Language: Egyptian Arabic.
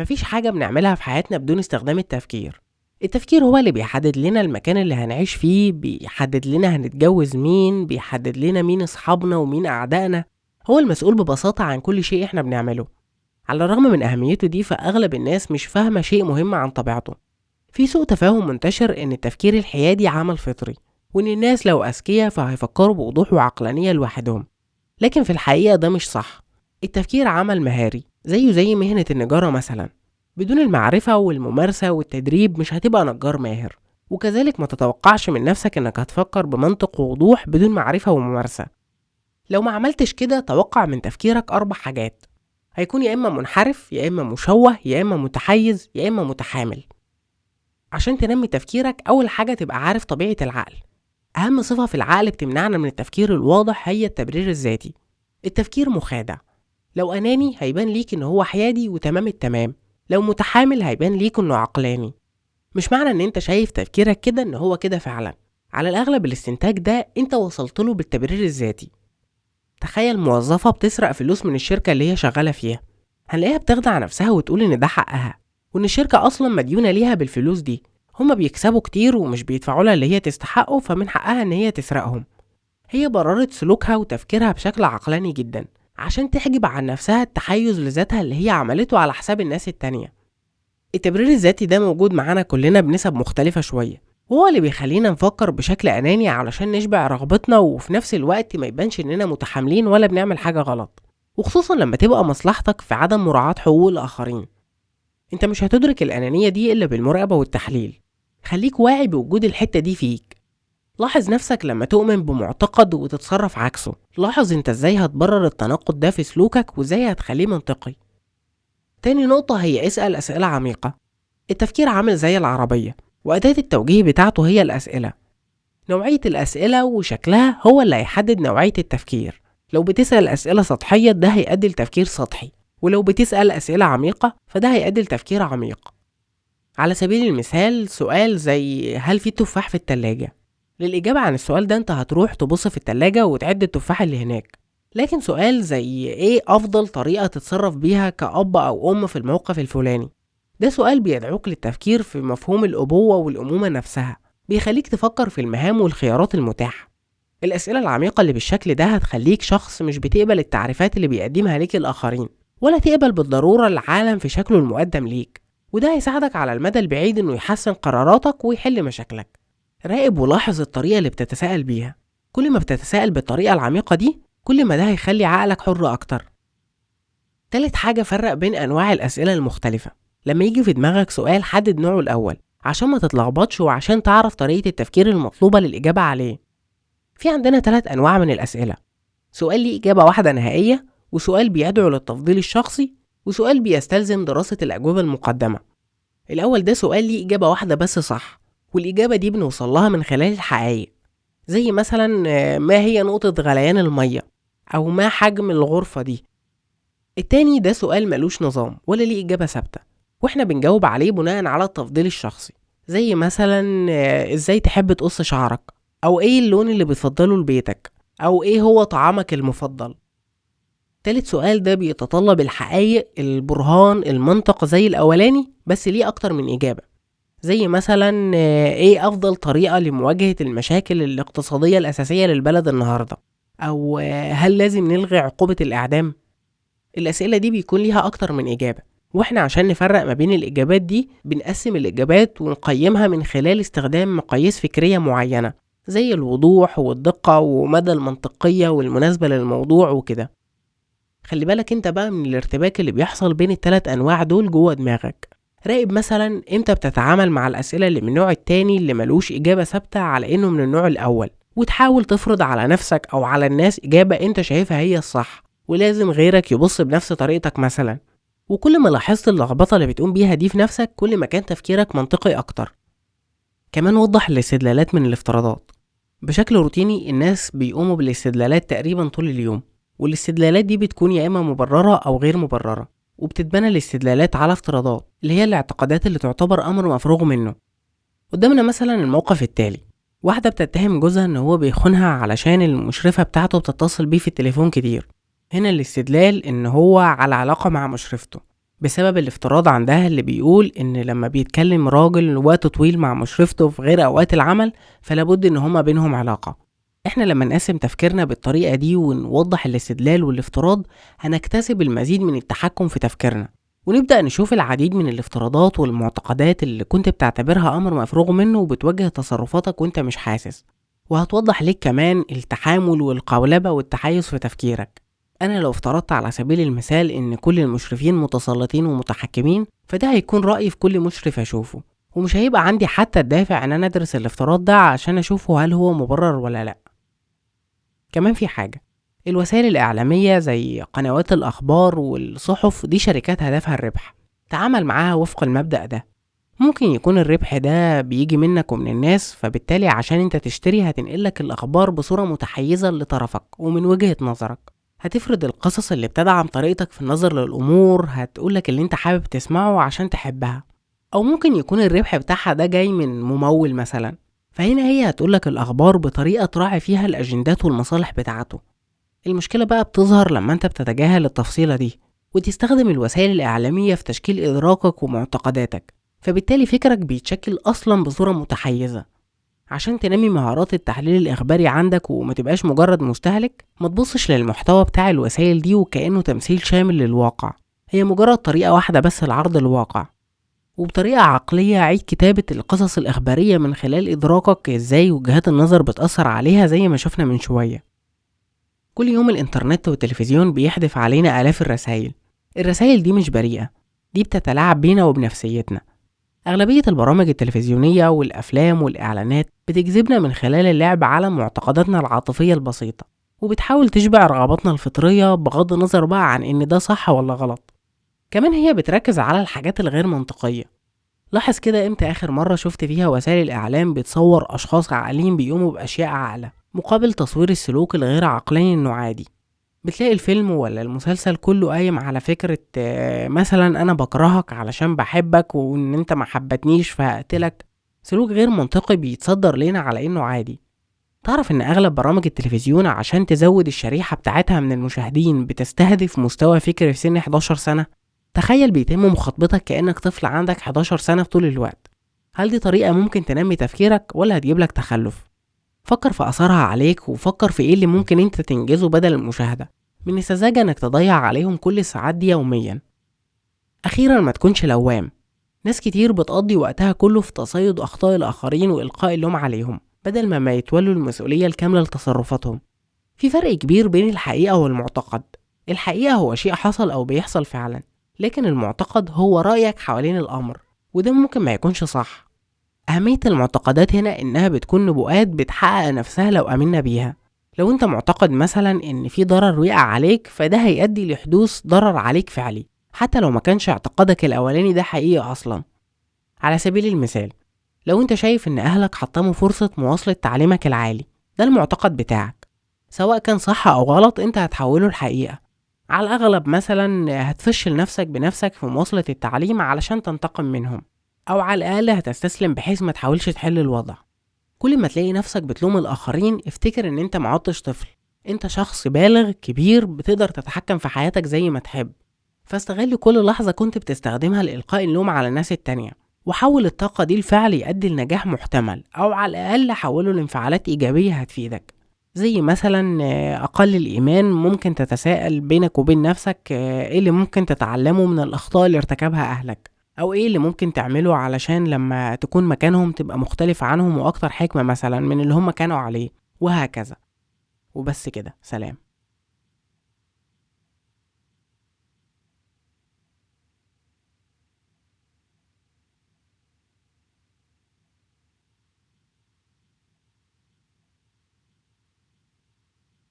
مفيش حاجة بنعملها في حياتنا بدون استخدام التفكير التفكير هو اللي بيحدد لنا المكان اللي هنعيش فيه بيحدد لنا هنتجوز مين بيحدد لنا مين اصحابنا ومين اعدائنا هو المسؤول ببساطة عن كل شيء احنا بنعمله على الرغم من أهميته دي فأغلب الناس مش فاهمة شيء مهم عن طبيعته في سوء تفاهم منتشر إن التفكير الحيادي عمل فطري وإن الناس لو أذكياء فهيفكروا بوضوح وعقلانية لوحدهم لكن في الحقيقة ده مش صح التفكير عمل مهاري زيه زي مهنة النجارة مثلا بدون المعرفة والممارسة والتدريب مش هتبقى نجار ماهر وكذلك ما تتوقعش من نفسك انك هتفكر بمنطق ووضوح بدون معرفة وممارسة لو ما عملتش كده توقع من تفكيرك أربع حاجات هيكون يا إما منحرف يا إما مشوه يا إما متحيز يا إما متحامل عشان تنمي تفكيرك أول حاجة تبقى عارف طبيعة العقل أهم صفة في العقل بتمنعنا من التفكير الواضح هي التبرير الذاتي التفكير مخادع لو أناني هيبان ليك إن هو حيادي وتمام التمام لو متحامل هيبان ليك إنه عقلاني مش معنى إن أنت شايف تفكيرك كده إن هو كده فعلا على الأغلب الاستنتاج ده أنت وصلت له بالتبرير الذاتي تخيل موظفة بتسرق فلوس من الشركة اللي هي شغالة فيها هنلاقيها بتخدع نفسها وتقول إن ده حقها وإن الشركة أصلا مديونة ليها بالفلوس دي هما بيكسبوا كتير ومش بيدفعوا لها اللي هي تستحقه فمن حقها إن هي تسرقهم هي بررت سلوكها وتفكيرها بشكل عقلاني جدا عشان تحجب عن نفسها التحيز لذاتها اللي هي عملته على حساب الناس التانية التبرير الذاتي ده موجود معانا كلنا بنسب مختلفة شوية وهو اللي بيخلينا نفكر بشكل أناني علشان نشبع رغبتنا وفي نفس الوقت ما يبانش إننا متحاملين ولا بنعمل حاجة غلط وخصوصا لما تبقى مصلحتك في عدم مراعاة حقوق الآخرين انت مش هتدرك الأنانية دي إلا بالمراقبة والتحليل خليك واعي بوجود الحتة دي فيك لاحظ نفسك لما تؤمن بمعتقد وتتصرف عكسه لاحظ انت ازاي هتبرر التناقض ده في سلوكك وازاي هتخليه منطقي تاني نقطة هي اسأل أسئلة عميقة التفكير عامل زي العربية وأداة التوجيه بتاعته هي الأسئلة نوعية الأسئلة وشكلها هو اللي هيحدد نوعية التفكير لو بتسأل أسئلة سطحية ده هيؤدي لتفكير سطحي ولو بتسأل أسئلة عميقة فده هيؤدي لتفكير عميق على سبيل المثال سؤال زي هل في تفاح في التلاجة للإجابة عن السؤال ده أنت هتروح تبص في التلاجة وتعد التفاح اللي هناك لكن سؤال زي إيه أفضل طريقة تتصرف بيها كأب أو أم في الموقف الفلاني ده سؤال بيدعوك للتفكير في مفهوم الأبوة والأمومة نفسها بيخليك تفكر في المهام والخيارات المتاحة الأسئلة العميقة اللي بالشكل ده هتخليك شخص مش بتقبل التعريفات اللي بيقدمها ليك الآخرين ولا تقبل بالضرورة العالم في شكله المقدم ليك وده هيساعدك على المدى البعيد إنه يحسن قراراتك ويحل مشاكلك راقب ولاحظ الطريقة اللي بتتساءل بيها كل ما بتتساءل بالطريقة العميقة دي كل ما ده هيخلي عقلك حر أكتر تالت حاجة فرق بين أنواع الأسئلة المختلفة لما يجي في دماغك سؤال حدد نوعه الأول عشان ما تتلخبطش وعشان تعرف طريقة التفكير المطلوبة للإجابة عليه في عندنا تلات أنواع من الأسئلة سؤال ليه إجابة واحدة نهائية وسؤال بيدعو للتفضيل الشخصي وسؤال بيستلزم دراسة الأجوبة المقدمة الأول ده سؤال ليه إجابة واحدة بس صح والإجابة دي بنوصل لها من خلال الحقائق زي مثلا ما هي نقطة غليان المية أو ما حجم الغرفة دي التاني ده سؤال ملوش نظام ولا ليه إجابة ثابتة واحنا بنجاوب عليه بناء على التفضيل الشخصي زي مثلا ازاي تحب تقص شعرك او ايه اللون اللي بتفضله لبيتك او ايه هو طعامك المفضل تالت سؤال ده بيتطلب الحقائق البرهان المنطق زي الاولاني بس ليه اكتر من اجابة زي مثلا ايه افضل طريقة لمواجهة المشاكل الاقتصادية الاساسية للبلد النهاردة او هل لازم نلغي عقوبة الاعدام الاسئلة دي بيكون ليها اكتر من اجابة واحنا عشان نفرق ما بين الاجابات دي بنقسم الاجابات ونقيمها من خلال استخدام مقاييس فكريه معينه زي الوضوح والدقه ومدى المنطقيه والمناسبه للموضوع وكده خلي بالك انت بقى من الارتباك اللي بيحصل بين التلات انواع دول جوه دماغك راقب مثلا امتى بتتعامل مع الاسئله اللي من النوع التاني اللي ملوش اجابه ثابته على انه من النوع الاول وتحاول تفرض على نفسك او على الناس اجابه انت شايفها هي الصح ولازم غيرك يبص بنفس طريقتك مثلا وكل ما لاحظت اللخبطة اللي بتقوم بيها دي في نفسك كل ما كان تفكيرك منطقي أكتر كمان وضح الاستدلالات من الافتراضات بشكل روتيني الناس بيقوموا بالاستدلالات تقريبا طول اليوم والاستدلالات دي بتكون يا إما مبررة أو غير مبررة وبتتبنى الاستدلالات على افتراضات اللي هي الاعتقادات اللي تعتبر أمر مفروغ منه قدامنا مثلا الموقف التالي واحدة بتتهم جوزها إن هو بيخونها علشان المشرفة بتاعته بتتصل بيه في التليفون كتير هنا الاستدلال ان هو على علاقة مع مشرفته بسبب الافتراض عندها اللي بيقول ان لما بيتكلم راجل وقت طويل مع مشرفته في غير اوقات العمل فلابد ان هما بينهم علاقة احنا لما نقسم تفكيرنا بالطريقة دي ونوضح الاستدلال والافتراض هنكتسب المزيد من التحكم في تفكيرنا ونبدأ نشوف العديد من الافتراضات والمعتقدات اللي كنت بتعتبرها أمر مفروغ منه وبتوجه تصرفاتك وانت مش حاسس وهتوضح ليك كمان التحامل والقولبة والتحيز في تفكيرك أنا لو افترضت على سبيل المثال إن كل المشرفين متسلطين ومتحكمين فده هيكون رأيي في كل مشرف أشوفه ومش هيبقى عندي حتى الدافع إن أنا أدرس الافتراض ده عشان أشوفه هل هو مبرر ولا لأ كمان في حاجة الوسائل الإعلامية زي قنوات الأخبار والصحف دي شركات هدفها الربح تعامل معاها وفق المبدأ ده ممكن يكون الربح ده بيجي منك ومن الناس فبالتالي عشان انت تشتري هتنقلك الأخبار بصورة متحيزة لطرفك ومن وجهة نظرك هتفرض القصص اللي بتدعم طريقتك في النظر للأمور هتقولك اللي انت حابب تسمعه عشان تحبها أو ممكن يكون الربح بتاعها ده جاي من ممول مثلا فهنا هي هتقولك الأخبار بطريقة تراعي فيها الأجندات والمصالح بتاعته المشكلة بقى بتظهر لما انت بتتجاهل التفصيلة دي وتستخدم الوسائل الإعلامية في تشكيل إدراكك ومعتقداتك فبالتالي فكرك بيتشكل أصلا بصورة متحيزة عشان تنمي مهارات التحليل الإخباري عندك وما تبقاش مجرد مستهلك ما تبصش للمحتوى بتاع الوسائل دي وكأنه تمثيل شامل للواقع هي مجرد طريقة واحدة بس لعرض الواقع وبطريقة عقلية عيد كتابة القصص الإخبارية من خلال إدراكك إزاي وجهات النظر بتأثر عليها زي ما شفنا من شوية كل يوم الإنترنت والتلفزيون بيحدف علينا آلاف الرسائل الرسائل دي مش بريئة دي بتتلاعب بينا وبنفسيتنا أغلبية البرامج التلفزيونية والأفلام والإعلانات بتجذبنا من خلال اللعب على معتقداتنا العاطفية البسيطة وبتحاول تشبع رغباتنا الفطرية بغض النظر بقى عن إن ده صح ولا غلط كمان هي بتركز على الحاجات الغير منطقية لاحظ كده امتى آخر مرة شفت فيها وسائل الإعلام بتصور أشخاص عاقلين بيقوموا بأشياء أعلى مقابل تصوير السلوك الغير عقلاني إنه عادي بتلاقي الفيلم ولا المسلسل كله قايم على فكرة آه، مثلا أنا بكرهك علشان بحبك وإن أنت ما حبتنيش فهقتلك سلوك غير منطقي بيتصدر لنا على إنه عادي تعرف إن أغلب برامج التلفزيون عشان تزود الشريحة بتاعتها من المشاهدين بتستهدف مستوى فكري في سن 11 سنة تخيل بيتم مخاطبتك كأنك طفل عندك 11 سنة في طول الوقت هل دي طريقة ممكن تنمي تفكيرك ولا هتجيبلك تخلف؟ فكر في أثرها عليك وفكر في إيه اللي ممكن أنت تنجزه بدل المشاهدة من السذاجة إنك تضيع عليهم كل الساعات دي يوميا أخيرا ما تكونش لوام ناس كتير بتقضي وقتها كله في تصيد أخطاء الآخرين وإلقاء اللوم عليهم بدل ما ما يتولوا المسؤولية الكاملة لتصرفاتهم في فرق كبير بين الحقيقة والمعتقد الحقيقة هو شيء حصل أو بيحصل فعلا لكن المعتقد هو رأيك حوالين الأمر وده ممكن ما يكونش صح أهمية المعتقدات هنا إنها بتكون نبوءات بتحقق نفسها لو أمنا بيها لو أنت معتقد مثلا إن في ضرر وقع عليك فده هيؤدي لحدوث ضرر عليك فعلي حتى لو ما كانش اعتقادك الأولاني ده حقيقي أصلا على سبيل المثال لو أنت شايف إن أهلك حطموا فرصة مواصلة تعليمك العالي ده المعتقد بتاعك سواء كان صح أو غلط أنت هتحوله الحقيقة على الأغلب مثلا هتفشل نفسك بنفسك في مواصلة التعليم علشان تنتقم منهم أو على الأقل هتستسلم بحيث ما تحاولش تحل الوضع كل ما تلاقي نفسك بتلوم الآخرين افتكر إن أنت معطش طفل أنت شخص بالغ كبير بتقدر تتحكم في حياتك زي ما تحب فاستغل كل لحظة كنت بتستخدمها لإلقاء اللوم على الناس التانية وحول الطاقة دي لفعل يؤدي لنجاح محتمل أو على الأقل حوله لانفعالات إيجابية هتفيدك زي مثلا آه، أقل الإيمان ممكن تتساءل بينك وبين نفسك آه، إيه اللي ممكن تتعلمه من الأخطاء اللي ارتكبها أهلك أو إيه اللي ممكن تعمله علشان لما تكون مكانهم تبقى مختلف عنهم وأكتر حكمة مثلا من اللي هم كانوا عليه وهكذا وبس كده سلام